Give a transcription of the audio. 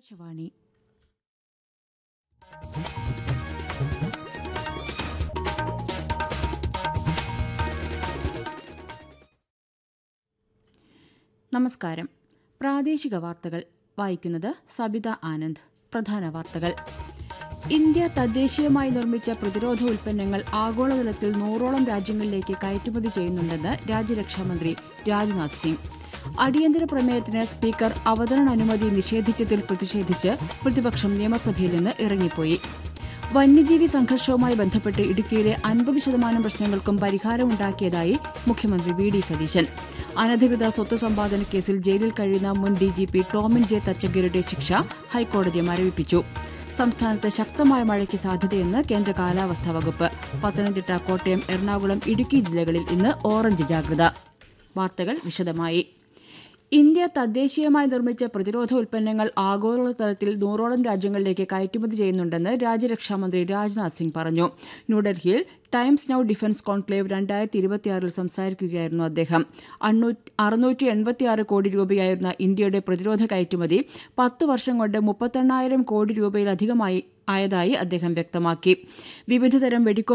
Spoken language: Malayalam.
ആകാശവാണി നമസ്കാരം പ്രാദേശിക വാർത്തകൾ വായിക്കുന്നത് സബിത ആനന്ദ് പ്രധാന വാർത്തകൾ ഇന്ത്യ തദ്ദേശീയമായി നിർമ്മിച്ച പ്രതിരോധ ഉൽപ്പന്നങ്ങൾ ആഗോളതലത്തിൽ നൂറോളം രാജ്യങ്ങളിലേക്ക് കയറ്റുമതി ചെയ്യുന്നുണ്ടെന്ന് രാജ്യരക്ഷാമന്ത്രി രാജ്നാഥ് സിംഗ് അടിയന്തര പ്രമേയത്തിന് സ്പീക്കർ അവതരണാനുമതി നിഷേധിച്ചതിൽ പ്രതിഷേധിച്ച് പ്രതിപക്ഷം നിയമസഭയിൽ നിന്ന് ഇറങ്ങിപ്പോയി വന്യജീവി സംഘർഷവുമായി ബന്ധപ്പെട്ട് ഇടുക്കിയിലെ അൻപത് ശതമാനം പ്രശ്നങ്ങൾക്കും പരിഹാരമുണ്ടാക്കിയതായി മുഖ്യമന്ത്രി വി ഡി സതീശൻ അനധികൃത സ്വത്ത് സമ്പാദന കേസിൽ ജയിലിൽ കഴിയുന്ന മുൻ D G P Tomin J തച്ചഗിരുടെ ശിക്ഷ ഹൈക്കോടതി മരവിപ്പിച്ചു സംസ്ഥാനത്ത് ശക്തമായ മഴയ്ക്ക് സാധ്യതയെന്ന് കേന്ദ്ര കാലാവസ്ഥാ വകുപ്പ് പത്തനംതിട്ട കോട്ടയം എറണാകുളം ഇടുക്കി ജില്ലകളിൽ ഇന്ന് ഓറഞ്ച് ജാഗ്രത വാർത്തകൾ വിശദമായി ഇന്ത്യ തദ്ദേശീയമായി നിർമ്മിച്ച പ്രതിരോധ ഉൽപ്പന്നങ്ങൾ ആഗോളതലത്തിൽ നൂറോളം രാജ്യങ്ങളിലേക്ക് കയറ്റുമതി ചെയ്യുന്നുണ്ടെന്ന് രാജ്യരക്ഷാമന്ത്രി രാജ്നാഥ് സിംഗ് പറഞ്ഞു ന്യൂഡൽഹിയിൽ ടൈംസ് നൌ ഡിഫൻസ് കോൺക്ലേവ് രണ്ടായിരത്തി ഇരുപത്തിയാറിൽ സംസാരിക്കുകയായിരുന്നു അദ്ദേഹം അറുന്നൂറ്റി എൺപത്തിയാറ് കോടി രൂപയായിരുന്ന ഇന്ത്യയുടെ പ്രതിരോധ കയറ്റുമതി പത്ത് വർഷം കൊണ്ട് മുപ്പത്തെണ്ണായിരം കോടി രൂപയിലധികമായി ആയതായി അദ്ദേഹം വ്യക്തമാക്കി വിവിധതരം വെടിക്കോ